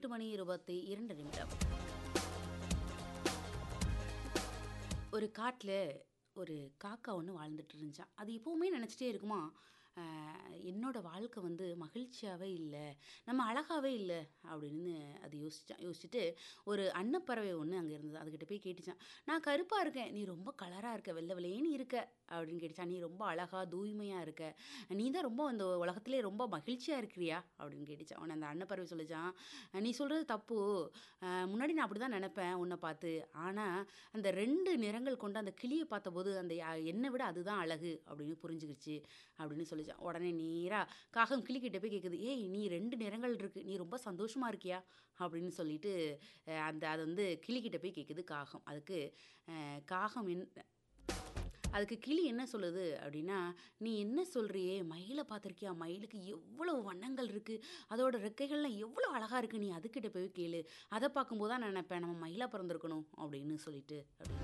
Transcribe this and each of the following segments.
எட்டு மணி இருபத்தி இரண்டு நிமிடம் ஒரு காட்டில் ஒரு காக்கா ஒன்று வாழ்ந்துட்டு இருந்துச்சான் அது எப்போவுமே நினச்சிட்டே இருக்குமா ஆஹ், என்னோட வாழ்க்கை வந்து மகிழ்ச்சியாகவே இல்லை நம்ம அழகாவே இல்லை அப்படின்னு அது யோசிச்சான் யோசிச்சுட்டு ஒரு அன்னப்பறவை ஒன்று அங்கே இருந்தது அதுக்கிட்ட போய் கேட்டுச்சான் நான் கருப்பாக இருக்கேன் நீ ரொம்ப கலராக இருக்க வெள்ளை வெள்ளையேன்னு இருக்க அப்படின்னு கேட்டுச்சான் நீ ரொம்ப அழகாக தூய்மையாக இருக்க நீ தான் ரொம்ப அந்த உலகத்திலே ரொம்ப மகிழ்ச்சியாக இருக்கிறியா அப்படின்னு கேட்டுச்சான் உடனே அந்த அன்னப்பறவை சொல்லிச்சான் நீ சொல்கிறது தப்பு அஹ் முன்னாடி நான் அப்படி தான் நினப்பேன் உன்னை பார்த்து ஆனால் அந்த ரெண்டு நிறங்கள் கொண்ட அந்த கிளியை பார்த்தபோது அந்த யா- என்னை விட அதுதான் அழகு அப்படின்னு புரிஞ்சுக்கிச்சு அப்படின்னு சொல்லிச்சான் உடனே நேராக காகம் கிளிக்கிட்ட போய் கேட்குது ஏய் நீ ரெண்டு நிறங்கள் இருக்கு நீ ரொம்ப சந்தோஷமா இருக்கியா அப்படின்னு சொல்லிட்டு அஹ் அந்த அது வந்து கிளிக்கிட்ட போய் கேட்குது காகம் அதுக்கு அஹ் காகம் என் அதுக்கு கிளி என்ன சொல்லுது அப்படின்னா நீ என்ன சொல்றியே மயிலை பார்த்துருக்கியா மயிலுக்கு எவ்வளோ வண்ணங்கள் இருக்குது அதோட ரெக்கைகள்லாம் எவ்வளோ அழகாக இருக்குது நீ அதுக்கிட்ட போய் கேளு அதை பார்க்கும்போது தான் நான் நினைப்பேன் நம்ம மயிலாக பிறந்திருக்கணும் அப்படின்னு சொல்லிட்டு அப்படின்னு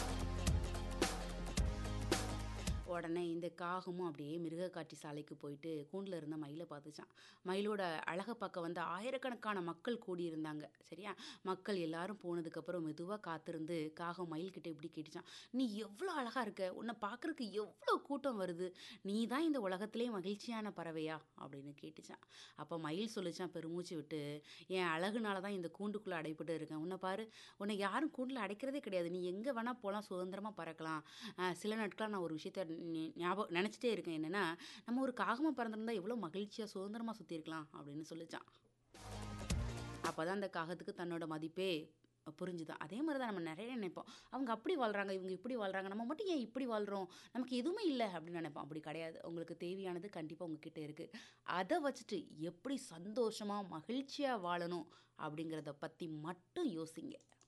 உடனே இந்த காகமும் அப்படியே மிருக காட்சி சாலைக்கு போயிட்டு கூண்டில் இருந்த மயிலை பார்த்துச்சான் மயிலோட அழகை பார்க்க வந்த ஆயிரக்கணக்கான மக்கள் கூடியிருந்தாங்க சரியா மக்கள் எல்லாரும் போனதுக்கப்புறம் மெதுவாக காத்திருந்து காகம் மயில்கிட்ட இப்படி கேட்டுச்சான் நீ எவ்வளோ அழகாக இருக்க உன்னை பார்க்குறதுக்கு எவ்வளோ கூட்டம் வருது நீ தான் இந்த உலகத்திலே மகிழ்ச்சியான பறவையா அப்படின்னு கேட்டுச்சான் அப்போ மயில் சொல்லிச்சான் பெருமூச்சு விட்டு என் அழகுனால தான் இந்த கூண்டுக்குள்ளே அடைப்பட்டு இருக்கேன் உன்னை பாரு உன்னை யாரும் கூண்டில் அடைக்கிறதே கிடையாது நீ எங்கே வேணால் போகலாம் சுதந்திரமாக பறக்கலாம் ஆஹ் சில நாட்களாக நான் ஒரு விஷயத்த நி- ஞாபகம் நினச்சிட்டே இருக்கேன் என்னென்னா நம்ம ஒரு காகமாக பிறந்திருந்தா எவ்வளோ மகிழ்ச்சியாக சுதந்திரமாக சுற்றிருக்கலாம் அப்படின்னு சொல்லிச்சான் அப்போ தான் அந்த காகத்துக்கு தன்னோட மதிப்பே புரிஞ்சுதான் அதே மாதிரி தான் நம்ம நிறைய நினைப்போம் அவங்க அப்படி வாழ்கிறாங்க இவங்க இப்படி வாழ்கிறாங்க நம்ம மட்டும் ஏன் இப்படி வாழ்கிறோம் நமக்கு எதுவுமே இல்லை அப்படின்னு நினைப்போம் அப்படி கிடையாது உங்களுக்கு தேவையானது கண்டிப்பாக உங்ககிட்ட இருக்குது அதை வச்சுட்டு எப்படி சந்தோஷமாக மகிழ்ச்சியாக வாழணும் அப்படிங்கிறத பற்றி மட்டும் யோசிங்க